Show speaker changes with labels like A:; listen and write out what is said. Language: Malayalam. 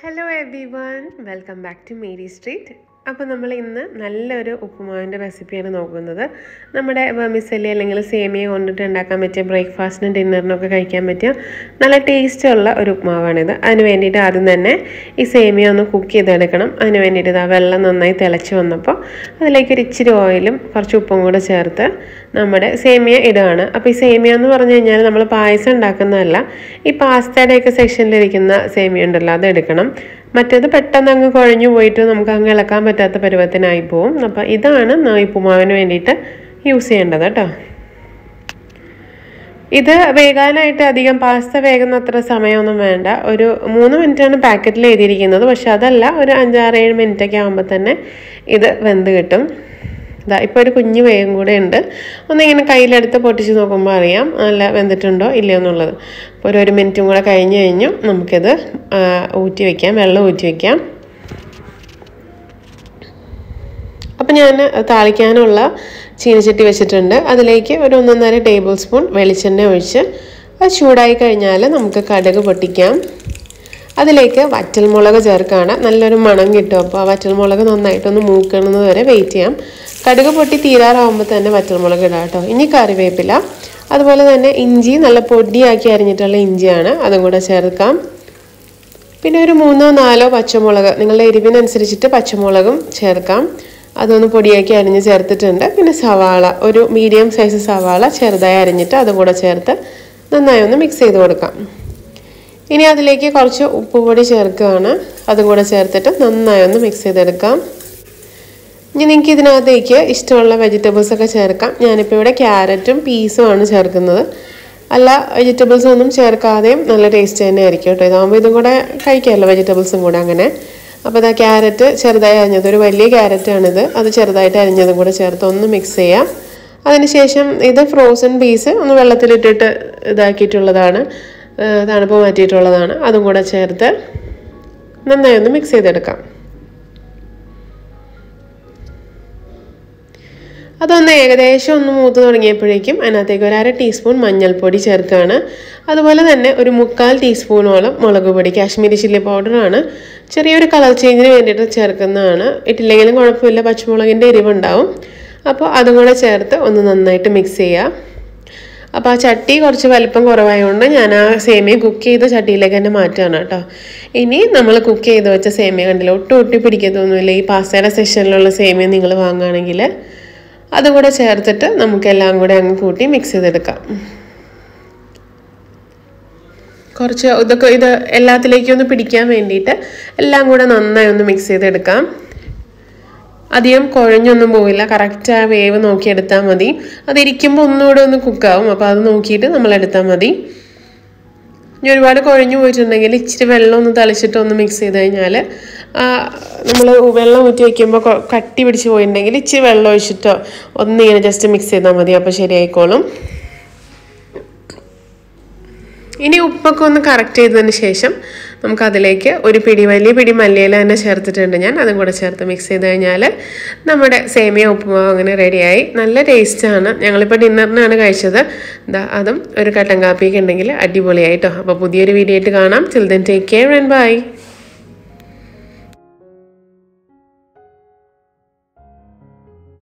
A: hello everyone welcome back to Mary street അപ്പോൾ നമ്മൾ ഇന്ന് നല്ലൊരു ഉപ്പുമാവിൻ്റെ റെസിപ്പിയാണ് നോക്കുന്നത് നമ്മുടെ വെർമിസെല്ലി അല്ലെങ്കിൽ സേമിയ കൊണ്ടിട്ട് ഉണ്ടാക്കാൻ പറ്റിയ ബ്രേക്ക്ഫാസ്റ്റിനും ഡിന്നറിനും ഒക്കെ കഴിക്കാൻ പറ്റിയ നല്ല ടേസ്റ്റുള്ള ഒരു ഉപ്പുമാവാണിത് അതിന് വേണ്ടിയിട്ട് ആദ്യം തന്നെ ഈ സേമിയ ഒന്ന് കുക്ക് ചെയ്തെടുക്കണം അതിന് വേണ്ടിയിട്ട് ഇതാ വെള്ളം നന്നായി തിളച്ച് വന്നപ്പോൾ അതിലേക്ക് ഒരു ഇച്ചിരി ഓയിലും കുറച്ച് ഉപ്പും കൂടെ ചേർത്ത് നമ്മുടെ സേമിയ ഇടുകയാണ് അപ്പോൾ ഈ സേമിയ എന്ന് പറഞ്ഞു കഴിഞ്ഞാൽ നമ്മൾ പായസം ഉണ്ടാക്കുന്നതല്ല ഈ പാസ്തയുടെയൊക്കെ സെക്ഷനിലിരിക്കുന്ന സേമിയ ഉണ്ടല്ലോ അത് എടുക്കണം മറ്റേത് പെട്ടെന്ന് അങ്ങ് കുഴഞ്ഞു പോയിട്ട് നമുക്ക് അങ്ങ് ഇളക്കാൻ പറ്റാത്ത പരുവത്തിനായി പോവും അപ്പോൾ ഇതാണ് നാ ഈ ഉപ്പുമാവിന് വേണ്ടിയിട്ട് യൂസ് ചെയ്യേണ്ടത് കേട്ടോ ഇത് വേകാനായിട്ട് അധികം പാസ്ത വേകുന്ന അത്ര സമയമൊന്നും വേണ്ട ഒരു മൂന്ന് മിനിറ്റാണ് പാക്കറ്റിൽ എഴുതിയിരിക്കുന്നത് പക്ഷെ അതല്ല ഒരു അഞ്ചാറ് ഏഴ് മിനിറ്റൊക്കെ ആകുമ്പോൾ തന്നെ ഇത് വെന്ത് കിട്ടും ഇതാ ഇപ്പോൾ ഒരു കുഞ്ഞു വേഗം കൂടെ ഉണ്ട് ഒന്നിങ്ങനെ കയ്യിലെടുത്ത് പൊട്ടിച്ച് നോക്കുമ്പോൾ അറിയാം നല്ല വെന്തിട്ടുണ്ടോ ഇല്ലയോ എന്നുള്ളത് അപ്പോൾ ഒരു ഒരു മിനിറ്റും കൂടെ കഴിഞ്ഞ് കഴിഞ്ഞു നമുക്കിത് ഊറ്റി വയ്ക്കാം വെള്ളം ഊറ്റി വയ്ക്കാം അപ്പം ഞാൻ താളിക്കാനുള്ള ചീനച്ചട്ടി വെച്ചിട്ടുണ്ട് അതിലേക്ക് ഒരു ഒന്നൊന്നര ടേബിൾ സ്പൂൺ വെളിച്ചെണ്ണ ഒഴിച്ച് അത് ചൂടായി കഴിഞ്ഞാൽ നമുക്ക് കടുക് പൊട്ടിക്കാം അതിലേക്ക് വറ്റൽമുളക് ചേർക്കുകയാണ് നല്ലൊരു മണം കിട്ടും അപ്പോൾ ആ വറ്റൽമുളക് നന്നായിട്ടൊന്ന് മൂക്കണത് വരെ വെയിറ്റ് ചെയ്യാം കടുക് പൊട്ടി തീരാറാവുമ്പോൾ തന്നെ വറ്റൽമുളക് ഇടാം കേട്ടോ ഇനി കറിവേപ്പില അതുപോലെ തന്നെ ഇഞ്ചി നല്ല പൊടിയാക്കി അരിഞ്ഞിട്ടുള്ള ഇഞ്ചിയാണ് അതും കൂടെ ചേർക്കാം പിന്നെ ഒരു മൂന്നോ നാലോ പച്ചമുളക് നിങ്ങളുടെ എരിവിനനുസരിച്ചിട്ട് പച്ചമുളകും ചേർക്കാം അതൊന്ന് പൊടിയാക്കി അരിഞ്ഞ് ചേർത്തിട്ടുണ്ട് പിന്നെ സവാള ഒരു മീഡിയം സൈസ് സവാള ചെറുതായി അരിഞ്ഞിട്ട് അതും കൂടെ ചേർത്ത് നന്നായി ഒന്ന് മിക്സ് ചെയ്ത് കൊടുക്കാം ഇനി അതിലേക്ക് കുറച്ച് ഉപ്പുപൊടി ചേർക്കുകയാണ് അതും കൂടെ ചേർത്തിട്ട് നന്നായി ഒന്ന് മിക്സ് ചെയ്തെടുക്കാം ഇനി നിങ്ങൾക്ക് ഇതിനകത്തേക്ക് ഇഷ്ടമുള്ള വെജിറ്റബിൾസ് ഒക്കെ ചേർക്കാം ഞാനിപ്പോൾ ഇവിടെ ക്യാരറ്റും പീസും ആണ് ചേർക്കുന്നത് അല്ല വെജിറ്റബിൾസ് ഒന്നും ചേർക്കാതെയും നല്ല ടേസ്റ്റ് തന്നെ ആയിരിക്കും കേട്ടോ ഇതാകുമ്പോൾ ഇതും കൂടെ കഴിക്കാമല്ലോ വെജിറ്റബിൾസും കൂടെ അങ്ങനെ അപ്പോൾ ഇതാ ക്യാരറ്റ് ചെറുതായി അരിഞ്ഞത് ഒരു വലിയ ക്യാരറ്റാണിത് അത് ചെറുതായിട്ട് അരിഞ്ഞതും കൂടെ ചേർത്ത് ഒന്ന് മിക്സ് ചെയ്യാം അതിനുശേഷം ഇത് ഫ്രോസൺ പീസ് ഒന്ന് വെള്ളത്തിലിട്ടിട്ട് ഇതാക്കിയിട്ടുള്ളതാണ് തണുപ്പ് മാറ്റിയിട്ടുള്ളതാണ് അതും കൂടെ ചേർത്ത് നന്നായി ഒന്ന് മിക്സ് ചെയ്തെടുക്കാം അതൊന്ന് ഏകദേശം ഒന്ന് മൂത്ത് തുടങ്ങിയപ്പോഴേക്കും അതിനകത്തേക്ക് ഒരു അര ടീസ്പൂൺ മഞ്ഞൾപ്പൊടി ചേർക്കുകയാണ് അതുപോലെ തന്നെ ഒരു മുക്കാൽ ടീസ്പൂണോളം മുളക് പൊടി കാശ്മീരി ചില്ലി പൗഡറാണ് ചെറിയൊരു കളർ ചേഞ്ചിന് വേണ്ടിയിട്ട് ചേർക്കുന്നതാണ് ഇട്ടില്ലെങ്കിലും കുഴപ്പമില്ല പച്ചമുളകിൻ്റെ എരിവുണ്ടാവും അപ്പോൾ അതും കൂടെ ചേർത്ത് ഒന്ന് നന്നായിട്ട് മിക്സ് ചെയ്യുക അപ്പോൾ ആ ചട്ടി കുറച്ച് വലിപ്പം കുറവായതുകൊണ്ട് ഞാൻ ആ സേമിയ കുക്ക് ചെയ്ത ചട്ടിയിലേക്ക് തന്നെ മാറ്റുകയാണ് കേട്ടോ ഇനി നമ്മൾ കുക്ക് ചെയ്ത് വെച്ച സേമിയ കണ്ടില്ല ഒട്ടും ഒട്ടി പിടിക്കത്തൊന്നുമില്ല ഈ പാസ്തയുടെ സെഷനിലുള്ള സേമിയ നിങ്ങൾ വാങ്ങുകയാണെങ്കിൽ അതും കൂടെ ചേർത്തിട്ട് നമുക്കെല്ലാം കൂടെ അങ്ങ് കൂട്ടി മിക്സ് ചെയ്തെടുക്കാം കുറച്ച് ഇതൊക്കെ ഇത് എല്ലാത്തിലേക്കും ഒന്ന് പിടിക്കാൻ വേണ്ടിയിട്ട് എല്ലാം കൂടെ നന്നായി ഒന്ന് മിക്സ് ചെയ്തെടുക്കാം അധികം കുഴഞ്ഞൊന്നും പോവില്ല കറക്റ്റ് ആ വേവ് നോക്കിയെടുത്താൽ മതി അതിരിക്കുമ്പോൾ ഒന്നുകൂടെ ഒന്ന് കുക്കാവും അപ്പോൾ അത് നോക്കിയിട്ട് നമ്മൾ എടുത്താൽ മതി ഇനി ഒരുപാട് കുഴഞ്ഞു പോയിട്ടുണ്ടെങ്കിൽ ഇച്ചിരി വെള്ളം ഒന്ന് തളിച്ചിട്ട് ഒന്ന് മിക്സ് ചെയ്ത് കഴിഞ്ഞാൽ നമ്മൾ വെള്ളം ഊറ്റി വയ്ക്കുമ്പോൾ കട്ടി പിടിച്ച് പോയിട്ടുണ്ടെങ്കിൽ ഇച്ചിരി വെള്ളം ഒഴിച്ചിട്ടോ ഒന്നിങ്ങനെ ജസ്റ്റ് മിക്സ് ചെയ്താൽ മതി അപ്പോൾ ശരിയായിക്കോളും ഇനി ഉപ്പൊക്കെ ഒന്ന് കറക്റ്റ് ചെയ്തതിന് ശേഷം നമുക്ക് അതിലേക്ക് ഒരു പിടി വലിയ പിടി മല്ലിയില തന്നെ ചേർത്തിട്ടുണ്ട് ഞാൻ അതും കൂടെ ചേർത്ത് മിക്സ് ചെയ്ത് കഴിഞ്ഞാൽ നമ്മുടെ സേമിയ ഉപ്പുമാവ് അങ്ങനെ റെഡിയായി നല്ല ടേസ്റ്റാണ് ഞങ്ങളിപ്പോൾ ഡിന്നറിനാണ് കഴിച്ചത് എന്താ അതും ഒരു കട്ടൻ കാപ്പിയൊക്കെ ഉണ്ടെങ്കിൽ അടിപൊളിയായിട്ടോ അപ്പോൾ പുതിയൊരു വീഡിയോ ആയിട്ട് കാണാം children take care and by